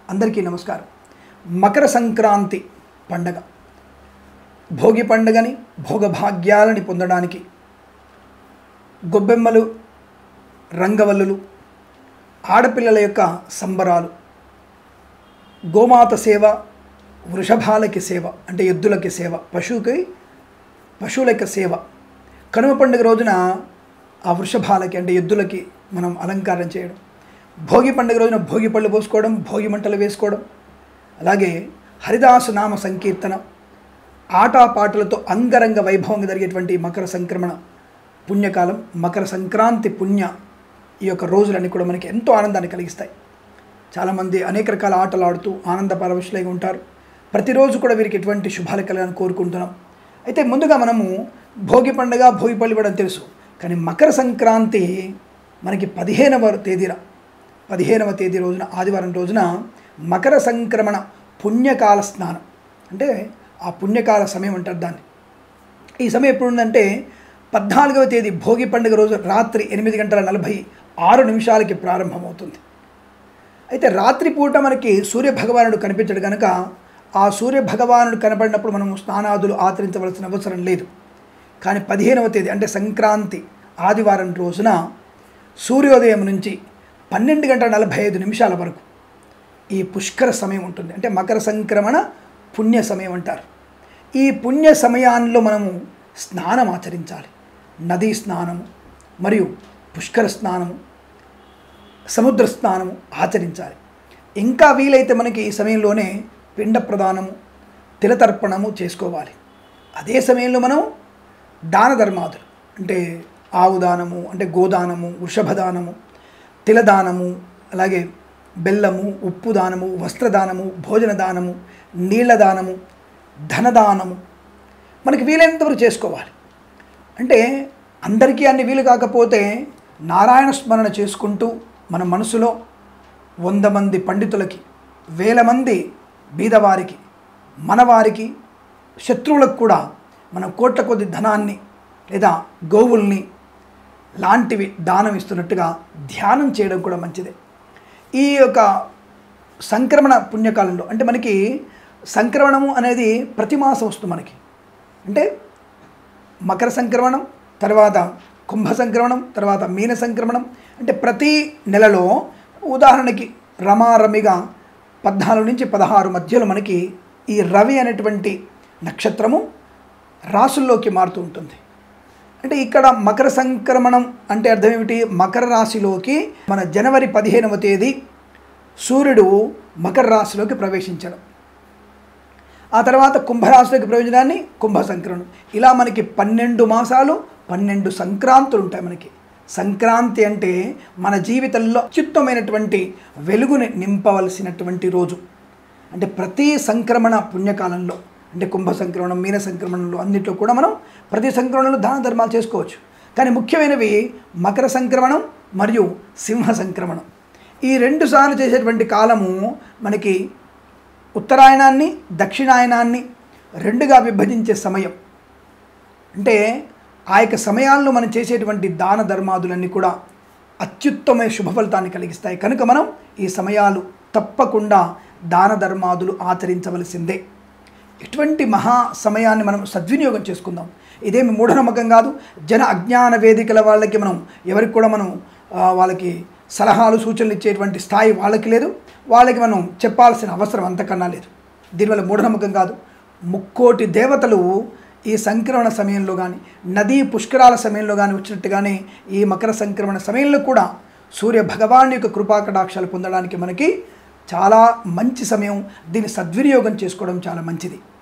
అందరికీ నమస్కారం మకర సంక్రాంతి పండగ భోగి పండుగని భోగభాగ్యాలని పొందడానికి గొబ్బెమ్మలు రంగవల్లులు ఆడపిల్లల యొక్క సంబరాలు గోమాత సేవ వృషభాలకి సేవ అంటే ఎద్దులకి సేవ పశువుకి పశువుల యొక్క సేవ కనుమ పండుగ రోజున ఆ వృషభాలకి అంటే ఎద్దులకి మనం అలంకారం చేయడం భోగి పండుగ రోజున భోగి పళ్ళు పోసుకోవడం భోగి మంటలు వేసుకోవడం అలాగే హరిదాసు నామ సంకీర్తన ఆటపాటలతో అంగరంగ వైభవంగా జరిగేటువంటి మకర సంక్రమణ పుణ్యకాలం మకర సంక్రాంతి పుణ్య ఈ యొక్క రోజులన్నీ కూడా మనకి ఎంతో ఆనందాన్ని కలిగిస్తాయి చాలామంది అనేక రకాల ఆటలు ఆడుతూ ఆనంద పరవశులై ఉంటారు ప్రతిరోజు కూడా వీరికి ఎటువంటి శుభాలు కలగాలని కోరుకుంటున్నాం అయితే ముందుగా మనము భోగి పండుగ భోగి పళ్ళు ఇవ్వడం తెలుసు కానీ మకర సంక్రాంతి మనకి పదిహేనవ తేదీన పదిహేనవ తేదీ రోజున ఆదివారం రోజున మకర సంక్రమణ పుణ్యకాల స్నానం అంటే ఆ పుణ్యకాల సమయం అంటారు దాన్ని ఈ సమయం ఎప్పుడు ఉందంటే పద్నాలుగవ తేదీ భోగి పండుగ రోజు రాత్రి ఎనిమిది గంటల నలభై ఆరు నిమిషాలకి ప్రారంభమవుతుంది అయితే రాత్రిపూట మనకి సూర్య భగవానుడు కనిపించడు కనుక ఆ సూర్య భగవానుడు కనపడినప్పుడు మనం స్నానాదులు ఆచరించవలసిన అవసరం లేదు కానీ పదిహేనవ తేదీ అంటే సంక్రాంతి ఆదివారం రోజున సూర్యోదయం నుంచి పన్నెండు గంటల నలభై ఐదు నిమిషాల వరకు ఈ పుష్కర సమయం ఉంటుంది అంటే మకర సంక్రమణ పుణ్య సమయం అంటారు ఈ పుణ్య సమయాల్లో మనము స్నానం ఆచరించాలి నదీ స్నానము మరియు పుష్కర స్నానము సముద్ర స్నానము ఆచరించాలి ఇంకా వీలైతే మనకి ఈ సమయంలోనే పిండ ప్రదానము తిలతర్పణము చేసుకోవాలి అదే సమయంలో మనం దాన ధర్మాదులు అంటే ఆవు దానము అంటే గోదానము వృషభదానము తిలదానము అలాగే బెల్లము ఉప్పు దానము వస్త్రదానము భోజన దానము నీళ్ల దానము ధనదానము మనకి వీలైనంత వరకు చేసుకోవాలి అంటే అందరికీ అన్ని వీలు కాకపోతే నారాయణ స్మరణ చేసుకుంటూ మన మనసులో వంద మంది పండితులకి వేల మంది బీదవారికి మనవారికి శత్రువులకు కూడా మనం కోట్ల కొద్ది ధనాన్ని లేదా గోవుల్ని లాంటివి దానం ఇస్తున్నట్టుగా ధ్యానం చేయడం కూడా మంచిదే ఈ యొక్క సంక్రమణ పుణ్యకాలంలో అంటే మనకి సంక్రమణము అనేది ప్రతి మాసం వస్తుంది మనకి అంటే మకర సంక్రమణం తర్వాత కుంభ సంక్రమణం తర్వాత మీన సంక్రమణం అంటే ప్రతి నెలలో ఉదాహరణకి రమారమిగా పద్నాలుగు నుంచి పదహారు మధ్యలో మనకి ఈ రవి అనేటువంటి నక్షత్రము రాసుల్లోకి మారుతూ ఉంటుంది అంటే ఇక్కడ మకర సంక్రమణం అంటే అర్థం ఏమిటి మకర రాశిలోకి మన జనవరి పదిహేనవ తేదీ సూర్యుడు మకర రాశిలోకి ప్రవేశించడం ఆ తర్వాత కుంభరాశిలోకి ప్రవేశించడాన్ని కుంభ సంక్రమణం ఇలా మనకి పన్నెండు మాసాలు పన్నెండు సంక్రాంతులు ఉంటాయి మనకి సంక్రాంతి అంటే మన జీవితంలో అత్యుత్తమైనటువంటి వెలుగుని నింపవలసినటువంటి రోజు అంటే ప్రతి సంక్రమణ పుణ్యకాలంలో అంటే కుంభ సంక్రమణం మీన సంక్రమణంలో అన్నింటిలో కూడా మనం ప్రతి సంక్రమణంలో దాన ధర్మాలు చేసుకోవచ్చు కానీ ముఖ్యమైనవి మకర సంక్రమణం మరియు సింహ సంక్రమణం ఈ రెండు సార్లు చేసేటువంటి కాలము మనకి ఉత్తరాయణాన్ని దక్షిణాయనాన్ని రెండుగా విభజించే సమయం అంటే ఆ యొక్క సమయాల్లో మనం చేసేటువంటి దాన ధర్మాదులన్నీ కూడా అత్యుత్తమైన శుభ ఫలితాన్ని కలిగిస్తాయి కనుక మనం ఈ సమయాలు తప్పకుండా దాన ధర్మాదులు ఆచరించవలసిందే ఎటువంటి మహా సమయాన్ని మనం సద్వినియోగం చేసుకుందాం ఇదేమి మూఢనమ్మకం కాదు జన అజ్ఞాన వేదికల వాళ్ళకి మనం ఎవరికి కూడా మనం ఆ, వాళ్ళకి సలహాలు సూచనలు ఇచ్చేటువంటి స్థాయి వాళ్ళకి లేదు వాళ్ళకి మనం చెప్పాల్సిన అవసరం అంతకన్నా లేదు దీనివల్ల మూఢనమ్మకం కాదు ముక్కోటి దేవతలు ఈ సంక్రమణ సమయంలో కానీ నదీ పుష్కరాల సమయంలో కానీ వచ్చినట్టుగానే ఈ మకర సంక్రమణ సమయంలో కూడా సూర్య భగవాన్ యొక్క కృపా కటాక్షాలు పొందడానికి మనకి చాలా మంచి సమయం దీన్ని సద్వినియోగం చేసుకోవడం చాలా మంచిది